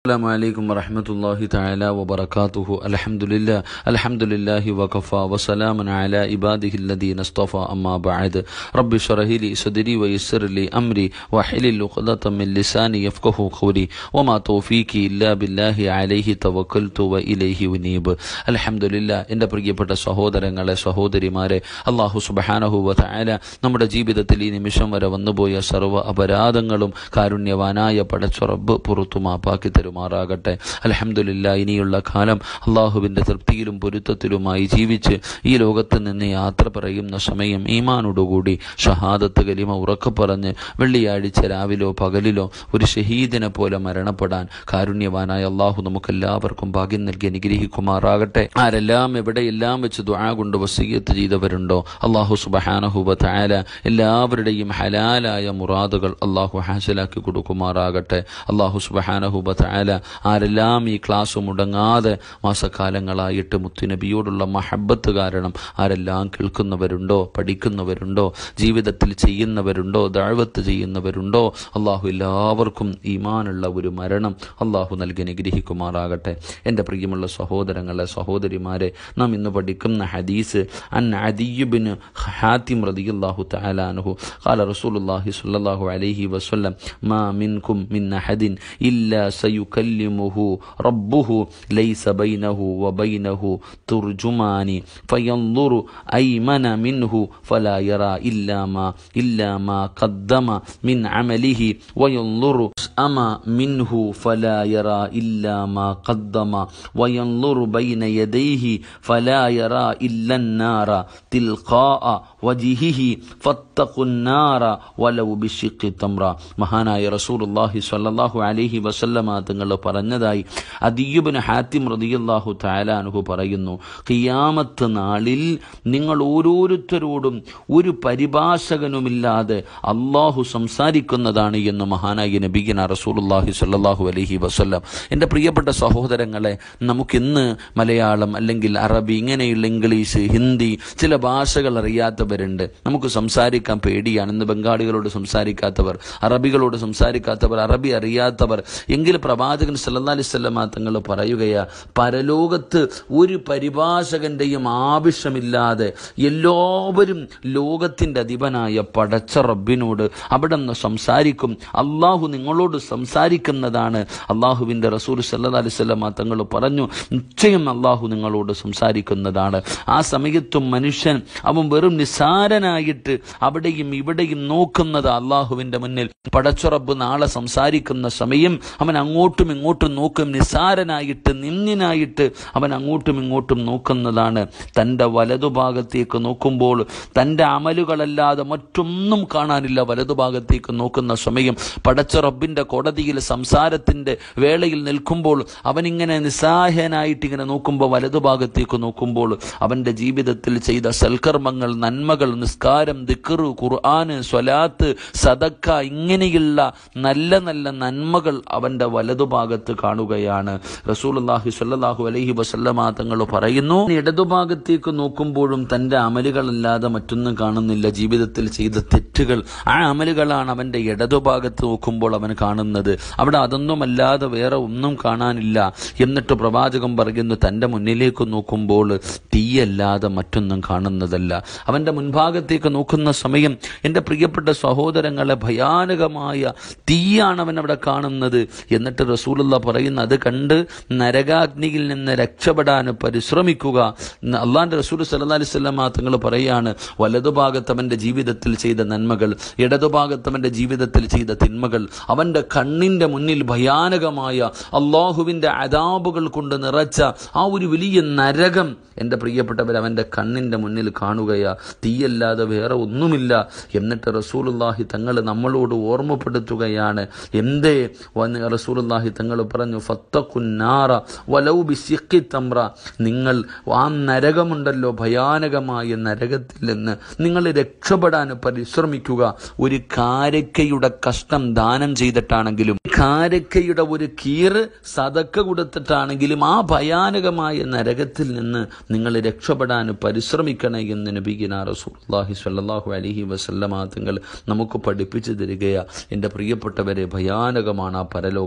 السلام عليكم ورحمة الله تعالى وبركاته الحمد لله الحمد لله وكفى وسلام على عباده الذين اصطفى أما بعد رب اشرح لي صدري ويسر لي أمري واحلل عقدة من لساني يفقه قولي وما توفيقي إلا بالله عليه توكلت وإليه أنيب الحمد لله എൻ്റെ പ്രിയപ്പെട്ട സഹോദരങ്ങളെ സഹോദരിമാരെ അള്ളാഹു സുബഹാനഹു വതആല നമ്മുടെ ജീവിതത്തിൽ ഈ നിമിഷം വരെ വന്നുപോയ സർവ്വ അപരാധങ്ങളും കാരുണ്യവാനായ പടച്ച റബ്ബ് പുറത്തു മാപ്പാക്കി തരുമാറാകട്ടെ അലഹമുല്ല ഇനിയുള്ള കാലം അള്ളാഹുവിൻ്റെ തൃപ്തിയിലും പൊരുത്തത്തിലുമായി ജീവിച്ച് ഈ ലോകത്ത് നിന്ന് യാത്ര പറയുന്ന സമയം ഈമാനോടുകൂടി ഷഹാദത്ത് കലിമ ഉറക്കെ പറഞ്ഞ് വെള്ളിയാഴ്ച രാവിലോ പകലിലോ ഒരു ഷഹീദിനെ പോലെ മരണപ്പെടാൻ കാരുണ്യവാനായ അള്ളാഹു നമുക്കെല്ലാവർക്കും ഭാഗ്യം നൽകി അനുഗ്രഹിക്കുമാറാകട്ടെ ആരെല്ലാം എവിടെയെല്ലാം വെച്ച് ദുആ കൊണ്ട് വസീയത്ത് ചെയ്തവരുണ്ടോ അള്ളാഹു സുബഹാനഹുബ താല എല്ലാവരുടെയും ഹലാലായ മുറാദുകൾ അള്ളാഹു ഹാസിലാക്കി കൊടുക്കുമാറാകട്ടെ അള്ളാഹു സുബഹാനഹുബ താല ആരെല്ലാം ഈ ക്ലാസ് മുടങ്ങാതെ മാസക്കാലങ്ങളായിട്ട് മുത്തുനബിയോടുള്ള മഹബത്ത് കാരണം ആരെല്ലാം കേൾക്കുന്നവരുണ്ടോ പഠിക്കുന്നവരുണ്ടോ ജീവിതത്തിൽ ചെയ്യുന്നവരുണ്ടോ ദഴവത്ത് ചെയ്യുന്നവരുണ്ടോ അള്ളാഹു എല്ലാവർക്കും ഈമാനുള്ള ഒരു മരണം അള്ളാഹു നൽകി അനുഗ്രഹിക്കുമാറാകട്ടെ എൻ്റെ പ്രിയമുള്ള സഹോദരങ്ങളെ സഹോദരിമാരെ നാം ഇന്ന് പഠിക്കുന്ന ഹദീസ് അൻ അദിയുബിന് ഹാത്തിം റളിയല്ലാഹു തആല അൻഹു قال رسول الله صلى الله عليه وسلم ما منكم من أحد إلا سيكلمه ربه ليس بينه وبينه ترجمان فينظر أيمن منه فلا يرى إلا ما إلا ما قدم من عمله وينظر أما منه فلا يرى إلا ما قدم وينظر بين يديه فلا يرى إلا النار تلقاء وجهه فاتقوا النار ولو بشق تمرة മഹാനായ റസൂലുള്ളാഹി സ്വല്ലല്ലാഹു അലൈഹി വസല്ലമ തങ്ങൾ പറഞ്ഞതായി അദിയുബിന് ഹാത്തിം റളിയല്ലാഹു തആല അൻഹു പറയുന്നു ഖിയാമത്ത് നാളിൽ നിങ്ങൾ ഓരോരുത്തരോടും ഒരു പരിഭാഷകനുമില്ലാതെ അള്ളാഹു സംസാരിക്കുന്നതാണ് എന്ന് മഹാനായ നബിഗിന റസൂലുള്ളാഹി സ്വല്ലല്ലാഹു അലൈഹി വസല്ലം എൻ്റെ പ്രിയപ്പെട്ട സഹോദരങ്ങളെ നമുക്കിന്ന് മലയാളം അല്ലെങ്കിൽ അറബി ഇങ്ങനെയുള്ള ഇംഗ്ലീഷ് ഹിന്ദി ചില ഭാഷകൾ അറിയാത്തവരുണ്ട് നമുക്ക് സംസാരിക്കാൻ പേടിയാണ് ഇന്ന് ബംഗാളികളോട് സംസാരിക്കാത്തവർ അറബികളോട് സംസാരിക്കാത്തവർ അറബി അറിയാത്തവർ എങ്കിൽ പ്രവാചകൻ സല്ലല്ലാഹു അലൈഹി വസല്ലമ തങ്ങൾ പറയുകയാ പരലോകത്ത് ഒരു പരിഭാഷകന്റെയും ആവശ്യമില്ലാതെ എല്ലാവരും ലോകത്തിന്റെ അധിപനായ പടച്ച റബ്ബിനോട് അവിടെ നിന്ന് സംസാരിക്കും അള്ളാഹു നിങ്ങളോട് സംസാരിക്കുന്നതാണ് അള്ളാഹുവിന്റെ റസൂൽ സല്ലല്ലാഹു അലൈഹി വസല്ലമ തങ്ങൾ പറഞ്ഞു നിശ്ചയം അള്ളാഹു നിങ്ങളോട് സംസാരിക്കുന്നതാണ് ആ സമയത്തും മനുഷ്യൻ അവൻ വെറും നിസാരനായിട്ട് അവിടെയും ഇവിടെയും നോക്കുന്നത് അള്ളാഹുവിന്റെ മുന്നിൽ പടച്ചുറബ് നാളെ സംസാരിക്കുന്ന സമയം അവൻ അങ്ങോട്ടും ഇങ്ങോട്ടും നോക്കും നിസാരനായിട്ട് നിന്നിനായിട്ട് അവൻ അങ്ങോട്ടും ഇങ്ങോട്ടും നോക്കുന്നതാണ് തൻ്റെ വലതുഭാഗത്തേക്ക് നോക്കുമ്പോൾ തൻ്റെ അമലുകളല്ലാതെ മറ്റൊന്നും കാണാനില്ല വലതുഭാഗത്തേക്ക് നോക്കുന്ന സമയം പടച്ച റബ്ബിന്റെ കോടതിയിൽ സംസാരത്തിന്റെ വേളയിൽ നിൽക്കുമ്പോൾ അവനിങ്ങനെ നിസ്സാഹനായിട്ട് ഇങ്ങനെ നോക്കുമ്പോൾ വലതുഭാഗത്തേക്ക് നോക്കുമ്പോൾ അവന്റെ ജീവിതത്തിൽ ചെയ്ത സൽക്കർമ്മങ്ങൾ നന്മകൾ നിസ്കാരം ദിക്കറു ഖുർആന് സ്വലാത്ത് സദക്ക ഇങ്ങനെയുള്ള നല്ല നല്ല നന്മകൾ അവന്റെ വലതുഭാഗത്ത് കാണുകയാണ് റസൂലുള്ളാഹി സ്വല്ലല്ലാഹു അലൈഹി വസല്ലമ തങ്ങൾ പറയുന്നു ഇടതുഭാഗത്തേക്ക് നോക്കുമ്പോഴും തന്റെ അമലുകളല്ലാതെ മറ്റൊന്നും കാണുന്നില്ല ജീവിതത്തിൽ ചെയ്ത തെറ്റുകൾ ആ അമലുകളാണ് അവന്റെ ഇടതുഭാഗത്ത് നോക്കുമ്പോൾ അവൻ കാണുന്നത് അവിടെ അതൊന്നുമല്ലാതെ വേറെ ഒന്നും കാണാനില്ല എന്നിട്ട് പ്രവാചകം പറയുന്നു തന്റെ മുന്നിലേക്ക് നോക്കുമ്പോൾ തീയല്ലാതെ മറ്റൊന്നും കാണുന്നതല്ല അവന്റെ മുൻഭാഗത്തേക്ക് നോക്കുന്ന സമയം എൻ്റെ പ്രിയപ്പെട്ട സഹോദരങ്ങളെ ഭയാനകമായ തീയാണ് അവൻ അവിടെ കാണുന്നത് എന്നിട്ട് റസൂലുള്ള പറയുന്ന അത് കണ്ട് നരകാഗ്നിയിൽ നിന്ന് രക്ഷപ്പെടാൻ പരിശ്രമിക്കുക അള്ളാന്റെ റസൂൽ സല്ലാ അലൈഹി സ്വലാ തങ്ങൾ പറയാണ് വലതുഭാഗത്ത് അവന്റെ ജീവിതത്തിൽ ചെയ്ത നന്മകൾ ഇടതുഭാഗത്ത് അവന്റെ ജീവിതത്തിൽ ചെയ്ത തിന്മകൾ അവന്റെ കണ്ണിന്റെ മുന്നിൽ ഭയാനകമായ അള്ളാഹുവിന്റെ അതാബുകൾ കൊണ്ട് നിറച്ച ആ ഒരു വലിയ നരകം എൻ്റെ പ്രിയപ്പെട്ടവർ അവൻ്റെ കണ്ണിൻ്റെ മുന്നിൽ കാണുകയാ തീയല്ലാതെ വേറെ ഒന്നുമില്ല എന്നിട്ട് റസൂലുല്ലാഹി തങ്ങൾ നമ്മളോട് ഓർമ്മപ്പെടുത്തുകയാണ് എന്തേ വന്ന് റസൂലുല്ലാഹി തങ്ങൾ പറഞ്ഞു ഫത്തക്കുന്നാറ വലൗ ബിസിക്കി തമ്ര നിങ്ങൾ ആ നരകമുണ്ടല്ലോ ഭയാനകമായ നരകത്തിൽ നിന്ന് നിങ്ങൾ രക്ഷപ്പെടാൻ പരിശ്രമിക്കുക ഒരു കാരക്കയുടെ കഷ്ടം ദാനം ചെയ്തിട്ടാണെങ്കിലും കാരക്കയുടെ ഒരു കീറ് സതക്ക കൊടുത്തിട്ടാണെങ്കിലും ആ ഭയാനകമായ നരകത്തിൽ നിന്ന് നിങ്ങൾ രക്ഷപ്പെടാൻ പരിശ്രമിക്കണേ എന്ന് നബിഗിന റസൂലുള്ളാഹി സ്വല്ലല്ലാഹു അലൈഹി വസല്ലമ തങ്ങൾ നമുക്ക് പഠിപ്പിച്ചു തരികയാ എൻ്റെ പ്രിയപ്പെട്ടവരെ ഭയാനകമാണ് ആ പരലോകം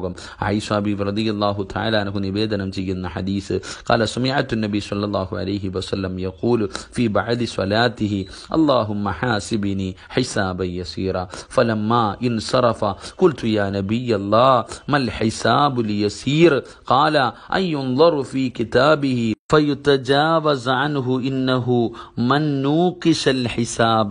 ഐഷാബി റളിയല്ലാഹു തആല അൻഹു നിവേദനം ചെയ്യുന്ന ഹദീസ് قال سمعت النبي صلى الله عليه وسلم يقول في بعد صلاته اللهم حاسبني حسابا يسيرا فلما انصرف قلت يا نبي الله ما الحساب اليسير قال أن ينظر في كتابه فيتجاوز عنه إنه من نوقش الحساب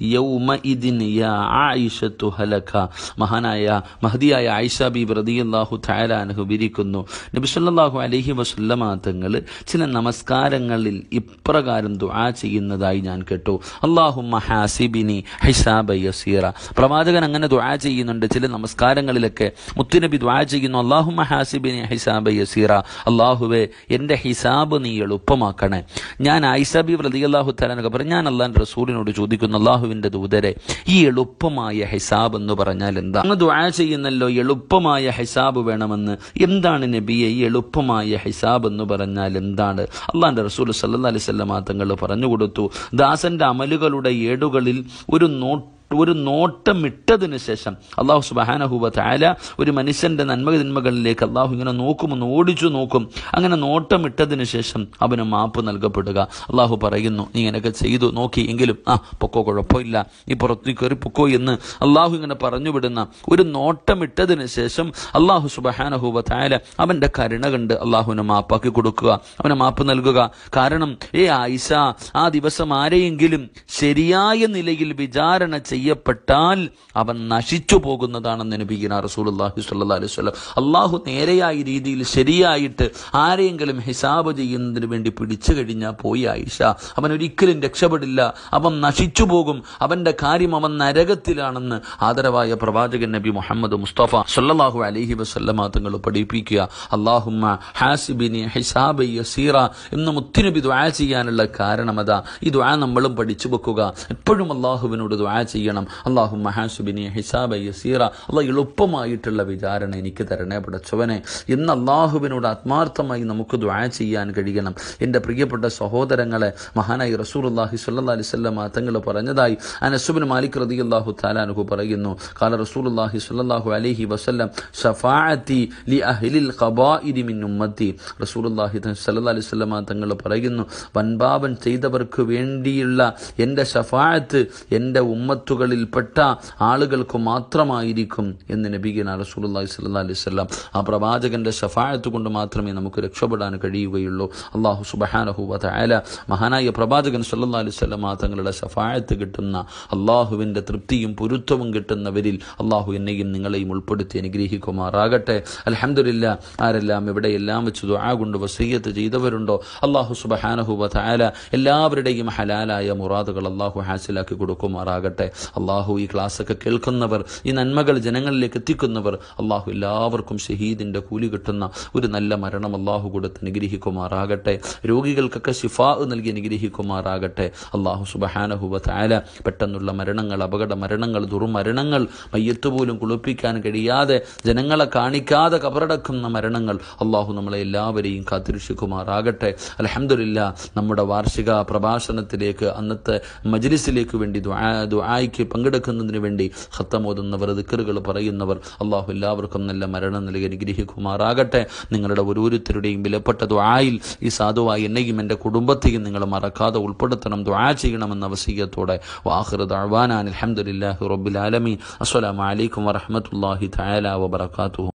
يومئذ يا عائشة هلك മഹാനായ മഹദിയായ ആയിഷ ബീബ് റളിയല്ലാഹു തആല അൻഹു വിരിക്കുന്നു നബി സല്ലല്ലാഹു അലൈഹി വസല്ലമ തങ്ങൾ ചില നമസ്കാരങ്ങളിൽ ഇപ്രകാരം ദുആ ചെയ്യുന്നതായി ഞാൻ കേട്ടു അല്ലാഹുമ്മ ഹാസിബിനി ഹിസാബ യസീറ പ്രവാചകൻ അങ്ങനെ ദുആ ചെയ്യുന്നുണ്ട് ചില നമസ്കാരങ്ങളിലൊക്കെ മുത്തുനബി ദുആ ചെയ്യുന്നു അല്ലാഹുമ്മ ഹാസിബിനി ഹിസാബ യസീറ അല്ലാഹുവേ എൻ്റെ ഹിസാബ് നീ എളുപ്പമാക്കണേ ഞാൻ ഐസബി റളിയല്ലാഹു തആല പറഞ്ഞു ഞാൻ അള്ളാഹിന്റെ റസൂലിനോട് ചോദിക്കുന്നു അള്ളാഹുവിന്റെ ദൂതരെ ഈ എളുപ്പമായ ഹിസാബ് എന്ന് പറഞ്ഞാൽ എന്താ അങ്ങ് ദുആ ചെയ്യുന്നല്ലോ എളുപ്പമായ ഹിസാബ് വേണമെന്ന് എന്താണ് നബിയെ ഈ എളുപ്പമായ ഹിസാബ് എന്ന് പറഞ്ഞാൽ എന്താണ് അള്ളാഹിന്റെ റസൂൽ സല്ലല്ലാഹു അലൈഹി വസല്ലം തങ്ങൾ പറഞ്ഞു കൊടുത്തു ദാസന്റെ അമലുകളുടെ ഏടുകളിൽ ഒരു നോട്ട് ഒരു നോട്ടമിട്ടതിന് ശേഷം അള്ളാഹു സുബാനഹുബ താല ഒരു മനുഷ്യന്റെ നന്മ തിന്മകളിലേക്ക് അള്ളാഹു ഇങ്ങനെ നോക്കുമെന്ന് ഓടിച്ചു നോക്കും അങ്ങനെ നോട്ടമിട്ടതിന് ശേഷം അവന് മാപ്പ് നൽകപ്പെടുക അള്ളാഹു പറയുന്നു നീ ഇങ്ങനെയൊക്കെ ചെയ്തു നോക്കി എങ്കിലും ആ പൊക്കോ കുഴപ്പമില്ല നീ പുറത്തു കയറി പൊക്കോ എന്ന് അള്ളാഹു ഇങ്ങനെ പറഞ്ഞു വിടുന്ന ഒരു നോട്ടമിട്ടതിന് ശേഷം അള്ളാഹു സുബഹാനഹുബ താല അവന്റെ കരുണ കണ്ട് അള്ളാഹുവിനെ മാപ്പാക്കി കൊടുക്കുക അവന് മാപ്പ് നൽകുക കാരണം ഏ ആയിഷ ആ ദിവസം ആരെയെങ്കിലും ശരിയായ നിലയിൽ വിചാരണ ചെയ്യപ്പെട്ടാൽ അവൻ നശിച്ചു പോകുന്നതാണെന്ന് നബിഗിന റസൂലുള്ളാഹി സ്വല്ലല്ലാഹി അലൈഹി വസല്ലം അള്ളാഹു നേരെയായ രീതിയിൽ ശരിയായിട്ട് ആരെയെങ്കിലും ഹിസാബ് ചെയ്യുന്നതിന് വേണ്ടി പിടിച്ചു കഴിഞ്ഞാൽ പോയി ആയിഷ അവൻ ഒരിക്കലും രക്ഷപ്പെടില്ല അവൻ നശിച്ചു പോകും അവന്റെ കാര്യം അവൻ നരകത്തിലാണെന്ന് ആദരവായ പ്രവാചകൻ നബി മുഹമ്മദ് മുസ്തഫ സല്ലല്ലാഹു അലൈഹി വസല്ലമ തങ്ങൾ പഠിപ്പിക്കുക അള്ളാഹുമ്മ ഹാസിബിനി ഹിസാബ യസീറ എന്ന് മുത്തുനബി ദുആ ചെയ്യാനുള്ള കാരണം അതാ ഈ ദുആ നമ്മളും പഠിച്ചു വെക്കുക എപ്പോഴും അള്ളാഹുവിനോട് ദുആ ചെയ്യണം അള്ളാഹു മഹാസുബിനി ഹിസാബ യസീറ അള്ളാഹ് എളുപ്പമായിട്ടുള്ള വിചാരണ എനിക്ക് തരണേ പടച്ചവനെ എന്ന് അള്ളാഹുവിനോട് ആത്മാർത്ഥമായി നമുക്ക് ദുആ ചെയ്യാൻ കഴിയണം എൻ്റെ പ്രിയപ്പെട്ട സഹോദരങ്ങളെ മഹാനായി റസൂലുള്ളാഹി സ്വല്ലല്ലാഹി അലൈഹി വസല്ലം തങ്ങൾ പറഞ്ഞതായി അനസുബിൻ മാലിക് റളിയല്ലാഹു തആലാനഹു പറയുന്നു കാല റസൂലുള്ളാഹി സ്വല്ലല്ലാഹു അലൈഹി വസല്ലം ഷഫാഅത്തി ലി അഹ്ലിൽ ഖബാഇരി മിൻ ഉമ്മത്തി റസൂലുള്ളാഹി സ്വല്ലല്ലാഹി അലൈഹി വസല്ലം തങ്ങൾ പറയുന്നു വൻപാപൻ ചെയ്തവർക്ക് വേണ്ടിയുള്ള എൻ്റെ ഷഫാഅത്ത് എൻ്റെ ഉമ്മത്തുകളിൽപ്പെട്ട ആളുകൾക്ക് മാത്രമായിരിക്കും എന്ന് നബീഗന റസൂലുള്ളാഹി സ്വല്ലല്ലാഹി അലൈഹി വസല്ലം ആ പ്രവാചകന്റെ ഷഫാഅത്ത് കൊണ്ട് മാത്രമേ നമുക്ക് രക്ഷപ്പെടാൻ കഴിയുകയുള്ളൂ അള്ളാഹു സുബ്ഹാനഹു വ തആല മഹാനായ പ്രവാചകൻ സല്ലല്ലാഹു അലൈഹി വസല്ലം തങ്ങളുടെ ഷഫാഅത്ത് കിട്ടുന്ന അള്ളാഹുവിന്റെ തൃപ്തിയും പൊരുത്തവും കിട്ടുന്നവരിൽ അള്ളാഹു എന്നെയും നിങ്ങളെയും ഉൾപ്പെടുത്തി അനുഗ്രഹിക്കുമാറാകട്ടെ അൽഹംദുലില്ല ആരെല്ലാം എവിടെയെല്ലാം വെച്ച് ദുആ കൊണ്ട് വസീയത്ത് ചെയ്തവരുണ്ടോ അള്ളാഹു സുബ്ഹാനഹു വ തആല എല്ലാവരുടെയും ഹലാലായ മുറാദുകൾ അള്ളാഹു ഹാസിലാക്കി കൊടുക്കുമാറാകട്ടെ അള്ളാഹു ഈ ക്ലാസ്സൊക്കെ കേൾക്കുന്നവർ ഈ നന്മകൾ ജനങ്ങളിലേക്ക് എത്തിക്കുന്നവർ അള്ളാഹു എല്ലാവർക്കും ഷഹീദിന്റെ കൂലി കിട്ടുന്ന ഒരു നല്ല മരണം അള്ളാഹു കൊടുത്ത് അനുഗ്രഹിക്കുമാറാകട്ടെ രോഗികൾക്കൊക്കെ ശിഫാ നൽകി അനുഗ്രഹിക്കുമാറാകട്ടെ അള്ളാഹു സുബഹാനഹുബ താല പെട്ടെന്നുള്ള മരണങ്ങൾ അപകട മരണങ്ങൾ ദുർമരണങ്ങൾ മയ്യത്ത് പോലും കുളിപ്പിക്കാൻ കഴിയാതെ ജനങ്ങളെ കാണിക്കാതെ കബറടക്കുന്ന മരണങ്ങൾ അള്ളാഹു നമ്മളെ എല്ലാവരെയും കാത്തിരക്ഷിക്കുമാറാകട്ടെ അലഹമില്ല നമ്മുടെ വാർഷിക പ്രഭാഷണത്തിലേക്ക് അന്നത്തെ മജ്ലിസിലേക്ക് വേണ്ടി ദുആ ദുആയ്ക്ക് പങ്കെടുക്കുന്നതിന് വേണ്ടി ഹത്തമോതുന്നവർ ദിക്കറുകൾ പറയുന്നവർ അള്ളാഹു എല്ലാവർക്കും നല്ല മരണം നൽകി അനുഗ്രഹിക്കുമാറാകട്ടെ നിങ്ങളുടെ ഓരോരുത്തരുടെയും വിലപ്പെട്ട ദുആയിൽ ഈ സാധുവായി എന്നെയും എൻ്റെ കുടുംബത്തെയും നിങ്ങൾ മറക്കാതെ ഉൾപ്പെടുത്തണം ദുആ ചെയ്യണമെന്ന വസീയത്തോടെ വാഹിർ ദഅ്വാനാൻ അൽഹംദുലില്ലാഹി റബ്ബിൽ ആലമീൻ അസ്സലാമു അലൈക്കും വറഹ്മത്തുള്ളാഹി തആല വബറകാതുഹു